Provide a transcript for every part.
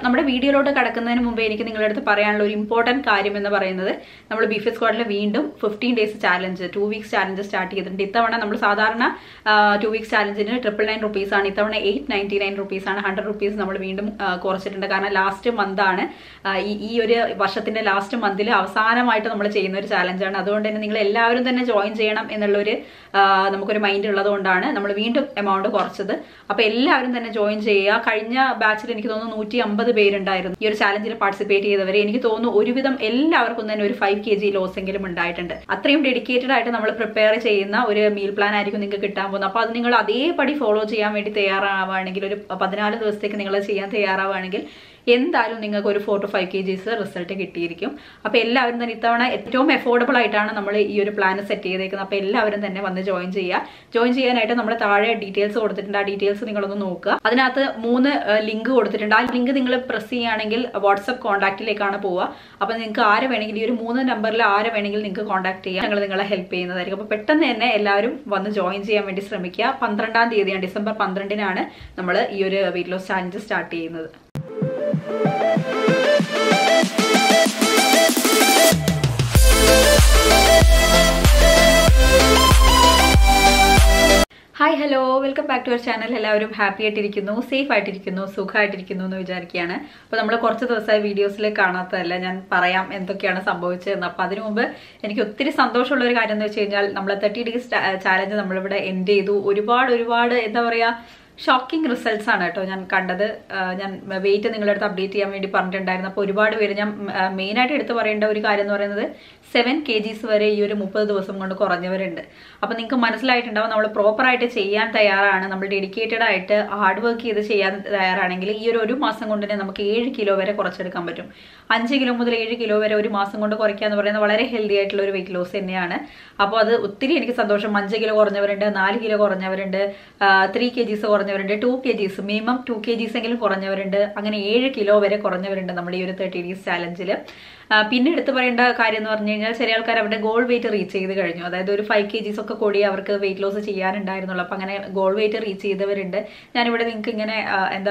നമ്മുടെ വീഡിയോയിലോട്ട് കടക്കുന്നതിന് മുമ്പേ എനിക്ക് നിങ്ങളുടെ അടുത്ത് പറയാനുള്ള ഒരു ഇമ്പോർട്ടന്റ് കാര്യം എന്ന് പറയുന്നത് നമ്മൾ ബിഫി സ്ക്വാഡിൽ വീണ്ടും fifteen days challenge two weeks challenge start ചെയ്തിട്ടുണ്ട് ഇത്തവണ നമ്മൾ സാധാരണ ടു വീക്സ് ചാലഞ്ചിന് ട്രിപ്പിൾ നയൻ റുപ്പീസ് ആണ് ഇത്തവണ എയ്റ്റ് നയൻറ്റി നയൻ റുപ്പീസ് ആണ് ഹൺഡ്രഡ് റുപ്പീസ് നമ്മൾ വീണ്ടും ആ, കുറച്ചിട്ടുണ്ട് കാരണം ലാസ്റ്റ് മന്ത് ആണ് ആ, ഈ ഈ ഒരു വർഷത്തിന്റെ ലാസ്റ്റ് മന്തിൽ അവസാനമായിട്ട് നമ്മൾ ചെയ്യുന്ന ഒരു ചാലഞ്ചാണ് അതുകൊണ്ട് തന്നെ നിങ്ങൾ എല്ലാവരും തന്നെ ജോയിൻ ചെയ്യണം എന്നുള്ളൊരു ആ, നമുക്കൊരു മൈൻഡ് ഉള്ളതുകൊണ്ടാണ് നമ്മൾ വീണ്ടും എമൗണ്ട് കുറച്ചത് അപ്പൊ എല്ലാവരും തന്നെ ജോയിൻ ചെയ്യുക കഴിഞ്ഞ ബാച്ചിൽ എനിക്ക് തോന്നുന്നു നൂറ്റി അമ്പത് പേരുണ്ടായിരുന്നു ഈ ഒരു ചാലഞ്ചിൽ പാർട്ടിസിപ്പേറ്റ് ചെയ്തവരെ എനിക്ക് തോന്നുന്നു ഒരുവിധം എല്ലാവർക്കും തന്നെ ഒരു ഫൈവ് കെ ജി ലോസ് എങ്കിലും ഉണ്ടായിട്ടുണ്ട് അത്രയും ഡെഡിക്കേറ്റഡ് ആയിട്ട് നമ്മൾ പ്രിപ്പയർ ചെയ്യുന്ന ഒരു മീൽ പ്ലാൻ ആയിരിക്കും നിങ്ങൾക്ക് കിട്ടാൻ പോകുന്നത് അപ്പോൾ അത് നിങ്ങൾ അതേപടി ഫോളോ ചെയ്യാൻ വേണ്ടി തയ്യാറാവുകയാണെങ്കിൽ ഒരു പതിനാല് ദിവസത്തേക്ക് നിങ്ങൾ ചെയ്യാൻ തയ്യാറാവുകയാണെങ്കിൽ എന്തായാലും നിങ്ങൾക്ക് ഒരു four two five K Gs result കിട്ടിയിരിക്കും അപ്പോൾ എല്ലാവരും തന്നെ ഇത്തവണ ഏറ്റവും എഫോർഡബിൾ ആയിട്ടാണ് നമ്മൾ ഈ ഒരു പ്ലാൻ സെറ്റ് ചെയ്തേക്കുന്നത് അപ്പോൾ എല്ലാവരും തന്നെ വന്ന് ജോയിൻ ചെയ്യുക ജോയിൻ ചെയ്യാനായിട്ട് നമ്മൾ താഴെ ഡീറ്റെയിൽസ് കൊടുത്തിട്ടുണ്ട് ആ ഡീറ്റെയിൽസ് നിങ്ങളൊന്ന് നോക്കുക അതിനകത്ത് മൂന്ന് ലിങ്ക് കൊടുത്തിട്ടുണ്ട് ആ ലിങ്ക് നിങ്ങൾ പ്രസ് ചെയ്യുകയാണെങ്കിൽ വാട്സപ്പ് കോൺടാക്റ്റിലേക്കാണ് പോവുക അപ്പോൾ നിങ്ങൾക്ക് ആരെ വേണമെങ്കിലും ഈ ഒരു മൂന്ന് നമ്പറിൽ ആരെ വേണമെങ്കിലും നിങ്ങൾക്ക് കോൺടാക്ട് ചെയ്യാം ഞങ്ങൾ നിങ്ങളെ ഹെൽപ്പ് ചെയ്യുന്നതായിരിക്കും അപ്പോൾ പെട്ടെന്ന് തന്നെ എല്ലാവരും വന്ന് ജോയിൻ ചെയ്യാൻ വേണ്ടി ശ്രമിക്കുക പന്ത്രണ്ടാം തീയതിയാണ് ഡിസംബർ പന്ത്രണ്ടിനാണ് നമ്മൾ ഈ ഒരു വെയിറ്റ് ലോസ് ചാലഞ്ച് സ്റ്റാർട്ട് ചെയ്യുന്നത് hi hello welcome back to our channel എല്ലാവരും ഹാപ്പി ആയിട്ടിരിക്കുന്നു സേഫ് ആയിട്ടിരിക്കുന്നു സുഖമായിട്ടിരിക്കുന്നു എന്ന് വിചാരിക്കുകയാണ് അപ്പോൾ നമ്മൾ കുറച്ച് ദിവസമായി വീഡിയോസിൽ കാണാത്തതല്ല ഞാൻ പറയാം എന്തൊക്കെയാണ് സംഭവിച്ചതെന്ന് അപ്പോൾ അതിനു മുമ്പ് എനിക്ക് ഒത്തിരി സന്തോഷമുള്ള ഒരു കാര്യം എന്ന് വെച്ച് കഴിഞ്ഞാൽ നമ്മൾ തേർട്ടി ഡേയ്സ് ചാലഞ്ച് നമ്മളിവിടെ എൻഡ് ചെയ്തു ഒരുപാട് ഒരുപാട് എന്താ പറയുക ഷോക്കിംഗ് റിസൾട്ട്സ് ആണ് കേട്ടോ ഞാൻ കണ്ടത് ആ, ഞാൻ വെയിറ്റ് നിങ്ങളുടെ അടുത്ത് അപ്ഡേറ്റ് ചെയ്യാൻ വേണ്ടി പറഞ്ഞിട്ടുണ്ടായിരുന്നു അപ്പോൾ ഒരുപാട് പേര് ഞാൻ മെയിൻ ആയിട്ട് എടുത്ത് പറയേണ്ട ഒരു കാര്യം എന്ന് പറയുന്നത് സെവൻ കെ ജീസ് വരെ ഈ ഒരു മുപ്പത് ദിവസം കൊണ്ട് കുറഞ്ഞവരുണ്ട് അപ്പോൾ നിങ്ങൾക്ക് മനസ്സിലായിട്ടുണ്ടാവും നമ്മൾ പ്രോപ്പറായിട്ട് ചെയ്യാൻ തയ്യാറാണ് നമ്മൾ ഡെഡിക്കേറ്റഡ് ആയിട്ട് ഹാർഡ് വർക്ക് ചെയ്ത് ചെയ്യാൻ തയ്യാറാണെങ്കിൽ ഈ ഒരു ഒരു മാസം കൊണ്ട് തന്നെ നമുക്ക് ഏഴ് കിലോ വരെ കുറച്ചെടുക്കാൻ പറ്റും അഞ്ച് കിലോ മുതൽ ഏഴ് കിലോ വരെ ഒരു മാസം കൊണ്ട് കുറയ്ക്കുക എന്ന് പറയുന്നത് വളരെ ഹെൽത്തി ആയിട്ടുള്ള ഒരു വെയിറ്റ് ലോസ് തന്നെയാണ് അപ്പോൾ അത് ഒത്തിരി എനിക്ക് സന്തോഷം അഞ്ച് കിലോ കുറഞ്ഞവരുണ്ട് നാല് കിലോ കുറഞ്ഞവരുണ്ട് ത്രീ കെ ജീസ് കുറഞ്ഞവരുണ്ട് two K Gs minimum two K Gs എങ്കിലും കുറഞ്ഞവരുണ്ട് അങ്ങനെ ഏഴ് കിലോ വരെ കുറഞ്ഞവരുണ്ട് നമ്മുടെ ഈ ഒരു തേർട്ടി ഡേയ്സ് ചാലഞ്ചിൽ പിന്നെ എടുത്തു പറയേണ്ട കാര്യം എന്ന് പറഞ്ഞു കഴിഞ്ഞാൽ ചില ആൾക്കാർ അവരുടെ ഗോൾ വെയിറ്റ് റീച്ച് ചെയ്ത് കഴിഞ്ഞു അതായത് ഒരു ഫൈവ് കെ ജീസ് ഒക്കെ കൂടി അവർക്ക് വെയിറ്റ് ലോസ് ചെയ്യാനുണ്ടായിരുന്നുള്ളൂ അപ്പം അങ്ങനെ ഗോൾ വെയിറ്റ് റീച്ച് ചെയ്തവരുണ്ട് ഞാനിവിടെ നിങ്ങൾക്ക് ഇങ്ങനെ ആ, എന്താ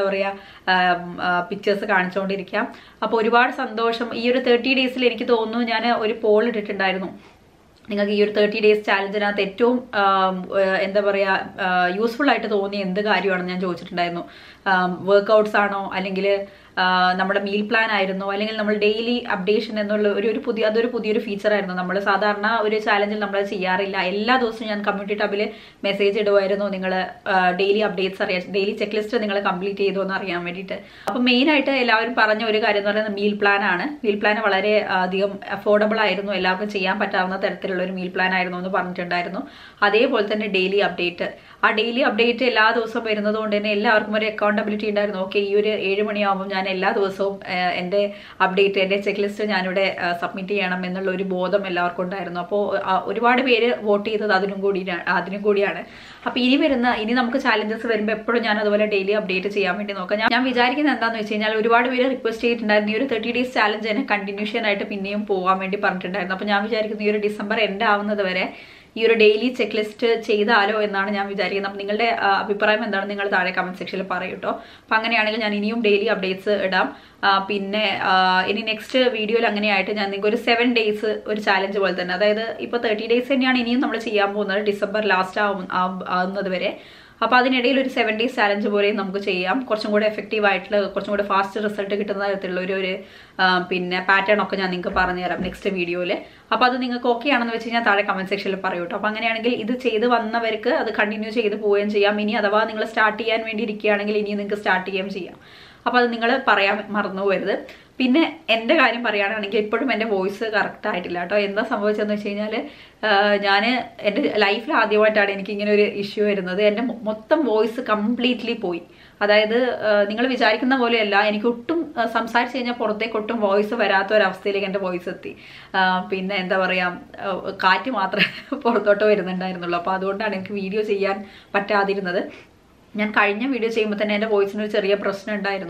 പറയുക പിക്ചേഴ്സ് കാണിച്ചുകൊണ്ടിരിക്കാം അപ്പോൾ ഒരുപാട് സന്തോഷം ഈ ഒരു തേർട്ടി ഡേയ്സിൽ എനിക്ക് തോന്നുന്നു ഞാൻ ഒരു പോൾ ഇട്ടിട്ടുണ്ടായിരുന്നു നിങ്ങൾക്ക് ഈ ഒരു തേർട്ടി ഡേയ്സ് ചാലഞ്ചിനകത്ത് ഏറ്റവും ആം, ഏഹ്, എന്താ പറയുക യൂസ്ഫുൾ ആയിട്ട് തോന്നിയ എന്ത് കാര്യമാണെന്ന് ഞാൻ ചോദിച്ചിട്ടുണ്ടായിരുന്നു വർക്കൗട്ട്സ് ആണോ അല്ലെങ്കിൽ നമ്മുടെ മീൽ പ്ലാൻ ആയിരുന്നോ അല്ലെങ്കിൽ നമ്മൾ ഡെയിലി അപ്ഡേഷൻ എന്നുള്ള ഒരു ഒരു പുതിയ അതൊരു പുതിയൊരു ഫീച്ചർ ആയിരുന്നു നമ്മൾ സാധാരണ ഒരു ചാലഞ്ചിൽ നമ്മൾ ചെയ്യാറില്ല എല്ലാ ദിവസവും ഞാൻ കമ്മ്യൂണിറ്റി ടാബിൽ മെസ്സേജ് ഇടുമായിരുന്നു നിങ്ങൾ ഡെയിലി അപ്ഡേറ്റ്സ് അറിയാൻ ഡെയിലി ചെക്ക് ലിസ്റ്റ് നിങ്ങൾ കംപ്ലീറ്റ് ചെയ്തു എന്ന് അറിയാൻ വേണ്ടിയിട്ട് അപ്പം മെയിൻ ആയിട്ട് എല്ലാവരും പറഞ്ഞ ഒരു കാര്യം എന്ന് പറയുന്നത് മീൽ പ്ലാൻ ആണ് മീൽ പ്ലാൻ വളരെ അധികം അഫോർഡബിൾ ആയിരുന്നു എല്ലാവർക്കും ചെയ്യാൻ പറ്റാവുന്ന തരത്തിലുള്ള ഒരു മീൽ പ്ലാൻ ആയിരുന്നു എന്ന് പറഞ്ഞിട്ടുണ്ടായിരുന്നു അതേപോലെ തന്നെ ഡെയിലി അപ്ഡേറ്റ് ആ ഡെയിലി അപ്ഡേറ്റ് എല്ലാ ദിവസവും വരുന്നത് കൊണ്ട് തന്നെ എല്ലാവർക്കും ഒരു അക്കൗണ്ടബിലിറ്റി ഉണ്ടായിരുന്നു ഓക്കെ ഈ ഒരു ഏഴ് മണിയാകുമ്പോൾ ഞാൻ എല്ലാ ദിവസവും ആഹ്, എൻ്റെ അപ്ഡേറ്റ് എൻ്റെ ചെക്ക് ലിസ്റ്റ് ഞാനിവിടെ സബ്മിറ്റ് ചെയ്യണം എന്നുള്ള ഒരു ബോധം എല്ലാവർക്കും ഉണ്ടായിരുന്നു അപ്പോൾ ഒരുപാട് പേര് വോട്ട് ചെയ്തത് അതിനും കൂടി അതിനും കൂടിയാണ് അപ്പോൾ ഇനി വരുന്ന ഇനി നമുക്ക് ചാലഞ്ചസ് വരുമ്പോൾ എപ്പോഴും ഞാൻ അതുപോലെ ഡെയിലി അപ്ഡേറ്റ് ചെയ്യാൻ വേണ്ടി നോക്കാം ഞാൻ ഞാൻ വിചാരിക്കുന്നത് എന്താണെന്ന് വെച്ച് കഴിഞ്ഞാൽ ഒരുപാട് പേര് റിക്വസ്റ്റ് ചെയ്തിട്ടുണ്ടായിരുന്നു ഈ ഒരു തേർട്ടി ഡേയ്സ് ചാലഞ്ച് തന്നെ കണ്ടിന്യൂഷൻ ആയിട്ട് പിന്നെയും പോകാൻ വേണ്ടി പറഞ്ഞിട്ടുണ്ടായിരുന്നു അപ്പോൾ ഞാൻ വിചാരിക്കുന്നു ഈ ഒരു ഡിസംബർ എൻഡ് ആവുന്നത് വരെ ഈ ഒരു ഡെയിലി ചെക്ക് ലിസ്റ്റ് ചെയ്താലോ എന്നാണ് ഞാൻ വിചാരിക്കുന്നത് അപ്പം നിങ്ങളുടെ ആ, അഭിപ്രായം എന്താണ് നിങ്ങൾ താഴെ കമന്റ് സെക്ഷനിൽ പറയൂ കേട്ടോ അപ്പം അങ്ങനെയാണെങ്കിൽ ഞാൻ ഇനിയും ഡെയിലി അപ്ഡേറ്റ്സ് ഇടാം ആ, പിന്നെ ആ, ഇനി നെക്സ്റ്റ് വീഡിയോയിൽ അങ്ങനെയായിട്ട് ഞാൻ നിങ്ങൾക്ക് ഒരു സെവൻ ഡേയ്സ് ഒരു ചാലഞ്ച് പോലെ തന്നെ അതായത് ഇപ്പോൾ തേർട്ടി ഡേയ്സ് തന്നെയാണ് ഇനിയും നമ്മൾ ചെയ്യാൻ പോകുന്നത് ഡിസംബർ ലാസ്റ്റ് ആവും ആവും- ആവുന്നത് വരെ അപ്പോൾ അതിനിടയിൽ ഒരു സെവൻ ഡേയ്സ് ചാലഞ്ച് പോലെയും നമുക്ക് ചെയ്യാം കുറച്ചും കൂടെ എഫക്റ്റീവ് ആയിട്ടുള്ള കുറച്ചും കൂടെ ഫാസ്റ്റ് റിസൾട്ട് കിട്ടുന്ന തരത്തിലുള്ള ഒരു ഒരു ആ, പിന്നെ പാറ്റേൺ ഒക്കെ ഞാൻ നിങ്ങൾക്ക് പറഞ്ഞുതരാം നെക്സ്റ്റ് വീഡിയോയിൽ അപ്പോൾ അത് നിങ്ങൾക്ക് ഓക്കെ ആണെന്ന് വെച്ച് കഴിഞ്ഞാൽ താഴെ കമന്റ് സെക്ഷനിൽ പറയൂ കേട്ടോ അപ്പോൾ അങ്ങനെയാണെങ്കിൽ ഇത് ചെയ്ത് വന്നവർക്ക് അത് കണ്ടിന്യൂ ചെയ്ത് പോവുകയും ചെയ്യാം ഇനി അഥവാ നിങ്ങൾ സ്റ്റാർട്ട് ചെയ്യാൻ വേണ്ടി ഇരിക്കുകയാണെങ്കിൽ ഇനി നിങ്ങൾക്ക് സ്റ്റാർട്ട് ചെയ്യുകയും ചെയ്യാം അപ്പോൾ അത് നിങ്ങൾ പറയാൻ മറന്നു പോകരുത് പിന്നെ എൻ്റെ കാര്യം പറയുകയാണെങ്കിൽ ഇപ്പോഴും എൻ്റെ വോയിസ് കറക്റ്റ് ആയിട്ടില്ല കേട്ടോ എന്താ സംഭവിച്ചതെന്ന് വെച്ച് കഴിഞ്ഞാൽ ഞാൻ എൻ്റെ ലൈഫിൽ ആദ്യമായിട്ടാണ് എനിക്ക് ഇങ്ങനെ ഒരു ഇഷ്യൂ വരുന്നത് എൻ്റെ മൊ- മൊത്തം വോയിസ് കംപ്ലീറ്റ്ലി പോയി അതായത് നിങ്ങൾ വിചാരിക്കുന്ന പോലെയല്ല എനിക്ക് ഒട്ടും ആ, സംസാരിച്ച് കഴിഞ്ഞാൽ പുറത്തേക്ക് ഒട്ടും വോയിസ് വരാത്ത ഒരവസ്ഥയിലേക്ക് എൻ്റെ വോയിസ് എത്തി ആ, പിന്നെ എന്താ പറയുക കാറ്റ് മാത്രമേ പുറത്തോട്ട് വരുന്നുണ്ടായിരുന്നുള്ളൂ അപ്പോൾ അതുകൊണ്ടാണ് എനിക്ക് വീഡിയോ ചെയ്യാൻ പറ്റാതിരുന്നത് ഞാൻ കഴിഞ്ഞ വീഡിയോ ചെയ്യുമ്പോൾ തന്നെ എൻ്റെ വോയിസിന് ഒരു ചെറിയ പ്രശ്നം ഉണ്ടായിരുന്നു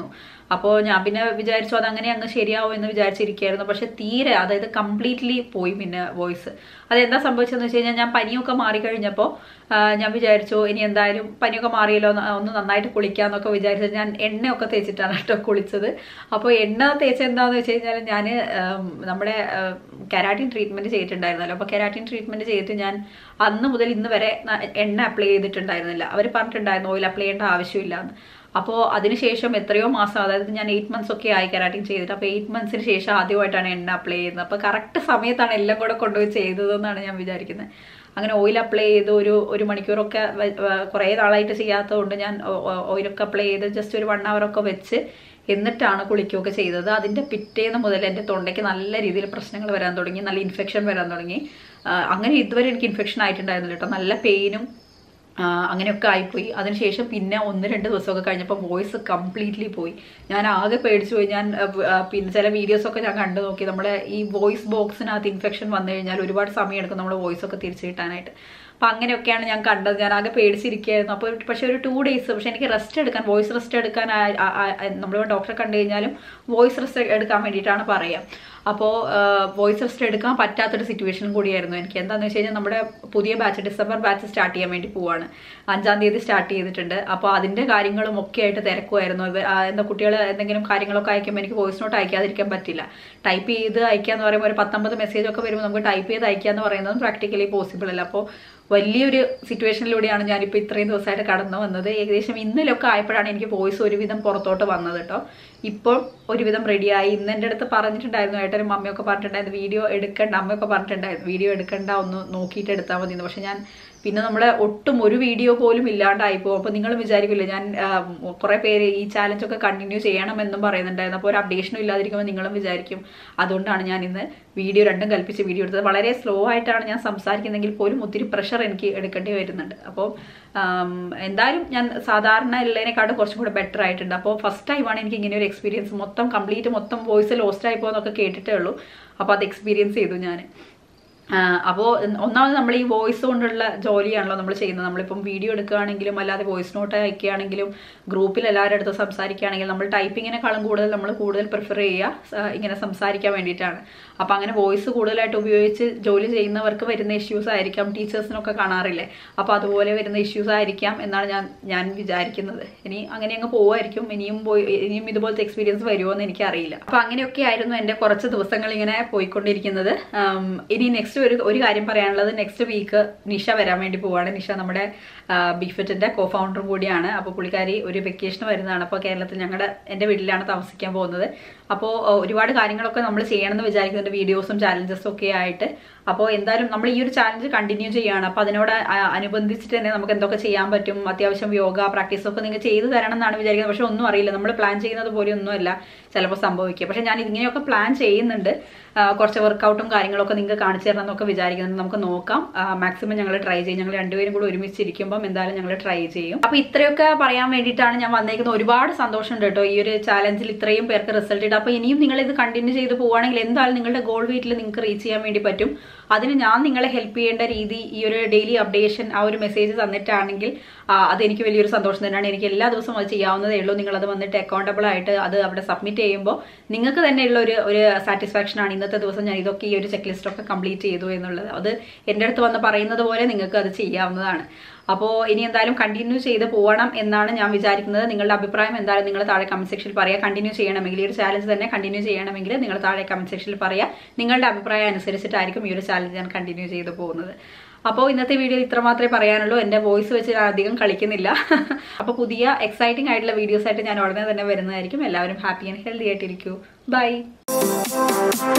അപ്പോൾ ഞാൻ പിന്നെ വിചാരിച്ചു അത് അങ്ങനെ അങ്ങ് ശരിയാവും എന്ന് വിചാരിച്ചിരിക്കുകയായിരുന്നു പക്ഷെ തീരെ അതായത് കംപ്ലീറ്റ്ലി പോയി പിന്നെ വോയിസ് അതെന്താ സംഭവിച്ചതെന്ന് വെച്ച് കഴിഞ്ഞാൽ ഞാൻ പനിയൊക്കെ മാറിക്കഴിഞ്ഞപ്പോൾ ഞാൻ വിചാരിച്ചു ഇനി എന്തായാലും പനിയൊക്കെ മാറിയല്ലോ ഒന്ന് ഒന്ന് നന്നായിട്ട് കുളിക്കാന്നൊക്കെ വിചാരിച്ചു ഞാൻ എണ്ണയൊക്കെ തേച്ചിട്ടാണ് കേട്ടോ കുളിച്ചത് അപ്പോൾ എണ്ണ തേച്ച എന്താണെന്ന് വെച്ച് കഴിഞ്ഞാൽ ഞാൻ നമ്മുടെ കെരാറ്റിൻ ട്രീറ്റ്മെൻറ്റ് ചെയ്തിട്ടുണ്ടായിരുന്നല്ലോ അപ്പോൾ കെരാറ്റിൻ ട്രീറ്റ്മെൻറ്റ് ചെയ്തിട്ട് ഞാൻ അന്ന് മുതൽ ഇന്ന് വരെ ന- എണ്ണ അപ്ലൈ ചെയ്തിട്ടുണ്ടായിരുന്നില്ല അവർ പറഞ്ഞിട്ടുണ്ടായിരുന്നു ഓയിൽ അപ്ലൈ ചെയ്യേണ്ട ആവശ്യമില്ല എന്ന് അപ്പോൾ അതിനുശേഷം എത്രയോ മാസം അതായത് ഞാൻ എയ്റ്റ് മന്ത്സ് ഒക്കെ ആയി കെരാറ്റിൻ ചെയ്തിട്ട് അപ്പോൾ എയ്റ്റ് മന്ത്സിന് ശേഷം ആദ്യമായിട്ടാണ് എണ്ണ അപ്ലൈ ചെയ്യുന്നത് അപ്പോൾ കറക്റ്റ് സമയത്താണ് എല്ലാം കൂടെ കൊണ്ടുപോയി ചെയ്തതെന്നാണ് ഞാൻ വിചാരിക്കുന്നത് അങ്ങനെ ഓയിൽ അപ്ലൈ ചെയ്ത് ഒരു ഒരു മണിക്കൂറൊക്കെ വ- വ- കുറേ നാളായിട്ട് ചെയ്യാത്തതുകൊണ്ട് ഞാൻ ഓ- ഓ- ഓയിലൊക്കെ അപ്ലൈ ചെയ്ത് ജസ്റ്റ് ഒരു വൺ അവറൊക്കെ വെച്ച് എന്നിട്ടാണ് കുളിക്കുകയൊക്കെ ചെയ്തത് അതിൻ്റെ പിറ്റേന്ന് മുതൽ എൻ്റെ തൊണ്ടയ്ക്ക് നല്ല രീതിയിൽ പ്രശ്നങ്ങൾ വരാൻ തുടങ്ങി നല്ല ഇൻഫെക്ഷൻ വരാൻ തുടങ്ങി ആ, അങ്ങനെ ഇതുവരെ എനിക്ക് ഇൻഫെക്ഷൻ ആയിട്ടുണ്ടായിരുന്നില്ല കേട്ടോ നല്ല പെയിനും ആ, അങ്ങനെയൊക്കെ ആയിപ്പോയി അതിനുശേഷം പിന്നെ ഒന്ന് രണ്ട് ദിവസമൊക്കെ കഴിഞ്ഞപ്പോൾ വോയിസ് കംപ്ലീറ്റ്ലി പോയി ഞാൻ ആകെ പേടിച്ചു പോയി ഞാൻ ആ, ആ, പിന്നെ ചില വീഡിയോസൊക്കെ ഞാൻ കണ്ടു നോക്കി നമ്മുടെ ഈ വോയിസ് ബോക്സിനകത്ത് ഇൻഫെക്ഷൻ വന്നു കഴിഞ്ഞാൽ ഒരുപാട് സമയം എടുക്കും നമ്മുടെ വോയിസ് ഒക്കെ തിരിച്ചു കിട്ടാനായിട്ട് അപ്പം അങ്ങനെയൊക്കെയാണ് ഞാൻ കണ്ടത് ഞാൻ ആകെ പേടിച്ചിരിക്കുകയായിരുന്നു അപ്പോൾ പക്ഷേ ഒരു ടു ഡേയ്സ് പക്ഷേ എനിക്ക് റെസ്റ്റ് എടുക്കാൻ വോയിസ് റെസ്റ്റ് എടുക്കാൻ നമ്മൾ ഡോക്ടറെ കണ്ടു കഴിഞ്ഞാലും വോയിസ് റെസ്റ്റ് എടുക്കാൻ വേണ്ടിയിട്ടാണ് പറയുക അപ്പോൾ വോയിസ് റെസ്റ്റ് എടുക്കാൻ പറ്റാത്തൊരു സിറ്റുവേഷനും കൂടിയായിരുന്നു എനിക്ക് എന്താണെന്ന് വെച്ച് കഴിഞ്ഞാൽ നമ്മുടെ പുതിയ ബാച്ച് ഡിസംബർ ബാച്ച് സ്റ്റാർട്ട് ചെയ്യാൻ വേണ്ടി പോവാണ് അഞ്ചാം തീയതി സ്റ്റാർട്ട് ചെയ്തിട്ടുണ്ട് അപ്പോൾ അതിൻ്റെ കാര്യങ്ങളും ഒക്കെ ആയിട്ട് തിരക്കുമായിരുന്നു ഇവ- ആ, എന്താ കുട്ടികൾ എന്തെങ്കിലും കാര്യങ്ങളൊക്കെ അയക്കുമ്പോൾ എനിക്ക് വോയിസ് നോട്ട് അയക്കാതിരിക്കാൻ പറ്റില്ല ടൈപ്പ് ചെയ്ത് അയക്കാന്ന് പറയുമ്പോൾ ഒരു പത്തൊമ്പത് മെസ്സേജ് ഒക്കെ വരുമ്പോൾ നമുക്ക് ടൈപ്പ് ചെയ്ത് അയക്കുക എന്ന് പറയുന്നത് പ്രാക്ടിക്കലി പോസിബിൾ അല്ല അപ്പോൾ വലിയൊരു സിറ്റുവേഷനിലൂടെയാണ് ഞാനിപ്പോൾ ഇത്രയും ദിവസമായിട്ട് കടന്നു വന്നത് ഏകദേശം ഇന്നലൊക്കെ ആയപ്പോഴാണ് എനിക്ക് വോയിസ് ഒരുവിധം പുറത്തോട്ട് വന്നത് കേട്ടോ ഇപ്പോൾ ഒരുവിധം റെഡിയായി ഇന്ന് എൻ്റെ അടുത്ത് പറഞ്ഞിട്ടുണ്ടായിരുന്നു ഏട്ടനും അമ്മയൊക്കെ പറഞ്ഞിട്ടുണ്ടായിരുന്നു വീഡിയോ എടുക്കണ്ട അമ്മയൊക്കെ പറഞ്ഞിട്ടുണ്ടായിരുന്നു വീഡിയോ എടുക്കണ്ട ഒന്ന് നോക്കിയിട്ട് എടുത്താൽ മതി എന്ന് പക്ഷെ ഞാൻ പിന്നെ നമ്മുടെ ഒട്ടും ഒരു വീഡിയോ പോലും ഇല്ലാണ്ടായി പോകും അപ്പോൾ നിങ്ങൾ വിചാരിക്കില്ല ഞാൻ കുറേ പേര് ഈ ചാലഞ്ചൊക്കെ കണ്ടിന്യൂ ചെയ്യണമെന്നും പറയുന്നുണ്ടായിരുന്നു അപ്പോൾ ഒരു അപ്ഡേഷനും ഇല്ലാതിരിക്കുമ്പോൾ നിങ്ങളും വിചാരിക്കും അതുകൊണ്ടാണ് ഞാൻ ഇന്ന് വീഡിയോ രണ്ടും കൽപ്പിച്ച് വീഡിയോ എടുത്തത് വളരെ സ്ലോ ആയിട്ടാണ് ഞാൻ സംസാരിക്കുന്നതെങ്കിൽ പോലും ഒത്തിരി പ്രഷർ എനിക്ക് എടുക്കേണ്ടി വരുന്നുണ്ട് അപ്പോൾ ആം, എന്തായാലും ഞാൻ സാധാരണ ഉള്ളതിനെക്കാട്ടും കുറച്ചും കൂടെ ബെറ്റർ ആയിട്ടുണ്ട് അപ്പോൾ ഫസ്റ്റ് ടൈമാണ് എനിക്ക് ഇങ്ങനെ ഒരു എക്സ്പീരിയൻസ് മൊത്തം കംപ്ലീറ്റ് മൊത്തം വോയിസ് ലോസ്റ്റ് ആയി പോകുന്നൊക്കെ കേട്ടിട്ടേ ഉള്ളൂ അപ്പോൾ അത് എക്സ്പീരിയൻസ് ചെയ്തു ഞാൻ അപ്പോൾ ഒന്നാമത് നമ്മൾ ഈ വോയിസ് കൊണ്ടുള്ള ജോലിയാണല്ലോ നമ്മൾ ചെയ്യുന്നത് നമ്മളിപ്പം വീഡിയോ എടുക്കുകയാണെങ്കിലും അല്ലാതെ വോയിസ് നോട്ട് അയക്കുകയാണെങ്കിലും ഗ്രൂപ്പിൽ എല്ലാവരുടെ അടുത്ത് സംസാരിക്കുകയാണെങ്കിലും നമ്മൾ ടൈപ്പിങ്ങിനെക്കാളും കൂടുതൽ നമ്മൾ കൂടുതൽ പ്രിഫർ ചെയ്യുക സ- ഇങ്ങനെ സംസാരിക്കാൻ വേണ്ടിയിട്ടാണ് അപ്പോൾ അങ്ങനെ വോയിസ് കൂടുതലായിട്ട് ഉപയോഗിച്ച് ജോലി ചെയ്യുന്നവർക്ക് വരുന്ന ഇഷ്യൂസ് ആയിരിക്കാം ടീച്ചേഴ്സിനൊക്കെ കാണാറില്ലേ അപ്പോൾ അതുപോലെ വരുന്ന ഇഷ്യൂസ് ആയിരിക്കാം എന്നാണ് ഞാൻ ഞാൻ വിചാരിക്കുന്നത് ഇനി അങ്ങനെ അങ്ങ് പോവായിരിക്കും ഇനിയും പോയി ഇനിയും ഇതുപോലത്തെ എക്സ്പീരിയൻസ് വരുമോ എന്ന് എനിക്കറിയില്ല അപ്പോൾ അങ്ങനെയൊക്കെ ആയിരുന്നു എൻ്റെ കുറച്ച് ദിവസങ്ങൾ ഇങ്ങനെ പോയിക്കൊണ്ടിരിക്കുന്നത് ആം, ഇനി നെക്സ്റ്റ് ഒരു ഒരു കാര്യം പറയാനുള്ളത് നെക്സ്റ്റ് വീക്ക് നിഷ വരാൻ വേണ്ടി പോവാണ് നിഷ നമ്മുടെ ബിഫെറ്റിന്റെ കോ ഫൗണ്ടറും കൂടിയാണ് അപ്പോൾ പുള്ളിക്കാരി ഒരു വെക്കേഷൻ വരുന്നതാണ് അപ്പോൾ കേരളത്തിൽ ഞങ്ങളുടെ എൻ്റെ വീട്ടിലാണ് താമസിക്കാൻ പോകുന്നത് അപ്പോൾ ഒരുപാട് കാര്യങ്ങളൊക്കെ നമ്മൾ ചെയ്യണമെന്ന് വിചാരിക്കുന്നുണ്ട് വീഡിയോസും ചാലഞ്ചസും ഒക്കെ ആയിട്ട് അപ്പോൾ എന്തായാലും നമ്മൾ ഈ ഒരു ചാലഞ്ച് കണ്ടിന്യൂ ചെയ്യുകയാണ് അപ്പോൾ അതിനോട് അ- അനുബന്ധിച്ചിട്ട് തന്നെ നമുക്ക് എന്തൊക്കെ ചെയ്യാൻ പറ്റും അത്യാവശ്യം യോഗ പ്രാക്ടീസ് ഒക്കെ നിങ്ങൾ ചെയ്തു തരണം എന്നാണ് വിചാരിക്കുന്നത് പക്ഷെ ഒന്നും അറിയില്ല നമ്മൾ പ്ലാൻ ചെയ്യുന്നത് പോലെ ഒന്നുമല്ല ചിലപ്പോൾ സംഭവിക്കുക പക്ഷെ ഞാൻ ഇങ്ങനെയൊക്കെ പ്ലാൻ ചെയ്യുന്നുണ്ട് ആ, കുറച്ച് വർക്കൗട്ടും കാര്യങ്ങളൊക്കെ നിങ്ങൾക്ക് കാണിച്ചു തരണം എന്നൊക്കെ വിചാരിക്കുന്നുണ്ട് നമുക്ക് നോക്കാം മാക്സിമം ഞങ്ങൾ ട്രൈ ചെയ്യും ഞങ്ങൾ രണ്ടുപേരും കൂടി ഒരുമിച്ചിരിക്കുമ്പം എന്തായാലും ഞങ്ങൾ ട്രൈ ചെയ്യും അപ്പോൾ ഇത്രയൊക്കെ പറയാൻ വേണ്ടിയിട്ടാണ് ഞാൻ വന്നേക്കുന്നത് ഒരുപാട് സന്തോഷമുണ്ട് കേട്ടോ ഈ ഒരു ചാലഞ്ചിൽ ഇത്രയും പേർക്ക് റിസൾട്ട് ഇട്ട് അപ്പോൾ ഇനിയും നിങ്ങൾ ഇത് കണ്ടിന്യൂ ചെയ്ത് പോവുകയാണെങ്കിൽ എന്തായാലും നിങ്ങളുടെ ഗോൾ വെയിറ്റിൽ നിങ്ങൾക്ക് റീച്ച് ചെയ്യാൻ വേണ്ടി പറ്റും അതിന് ഞാൻ നിങ്ങളെ ഹെൽപ്പ് ചെയ്യേണ്ട രീതി ഈ ഒരു ഡെയിലി അപ്ഡേഷൻ ആ ഒരു മെസ്സേജ് തന്നിട്ടാണെങ്കിൽ ആ, അതെനിക്ക് വലിയൊരു സന്തോഷം തന്നെയാണ് എനിക്ക് എല്ലാ ദിവസവും അത് ചെയ്യാവുന്നതേ ഉള്ളൂ നിങ്ങളത് വന്നിട്ട് അക്കൗണ്ടബിൾ ആയിട്ട് അത് അവിടെ സബ്മിറ്റ് ചെയ്യുമ്പോൾ നിങ്ങൾക്ക് തന്നെയുള്ള ഒരു ഒരു സാറ്റിസ്ഫാക്ഷൻ ആണ് ഇന്നത്തെ ദിവസം ഞാൻ ഇതൊക്കെ ഈ ഒരു ചെക്ക് ലിസ്റ്റ് ഒക്കെ കംപ്ലീറ്റ് ചെയ്തു എന്നുള്ളത് അത് എൻ്റെ അടുത്ത് വന്ന് പറയുന്നത് പോലെ നിങ്ങൾക്ക് അത് ചെയ്യാവുന്നതാണ് അപ്പോൾ ഇനി എന്തായാലും കണ്ടിന്യൂ ചെയ്ത് പോകണം എന്നാണ് ഞാൻ വിചാരിക്കുന്നത് നിങ്ങളുടെ അഭിപ്രായം എന്തായാലും നിങ്ങൾ താഴെ കമന്റ് സെക്ഷനിൽ പറയുക കണ്ടിന്യൂ ചെയ്യണമെങ്കിൽ ഈ ഒരു ചാലഞ്ച് തന്നെ കണ്ടിന്യൂ ചെയ്യണമെങ്കിൽ നിങ്ങൾ താഴെ കമന്റ് സെക്ഷനിൽ പറയുക നിങ്ങളുടെ അഭിപ്രായം അനുസരിച്ചിട്ടായിരിക്കും ഈ ഒരു ചാലഞ്ച് ഞാൻ കണ്ടിന്യൂ ചെയ്ത് പോകുന്നത് അപ്പോൾ ഇന്നത്തെ വീഡിയോ ഇത്ര മാത്രമേ പറയാനുള്ളൂ എൻ്റെ വോയിസ് വെച്ച് ഞാൻ അധികം കളിക്കുന്നില്ല അപ്പോൾ പുതിയ എക്സൈറ്റിംഗ് ആയിട്ടുള്ള വീഡിയോസ് ആയിട്ട് ഞാൻ ഉടനെ തന്നെ വരുന്നതായിരിക്കും എല്ലാവരും ഹാപ്പി ആൻഡ് ഹെൽത്തി ആയിട്ടിരിക്കൂ ബൈ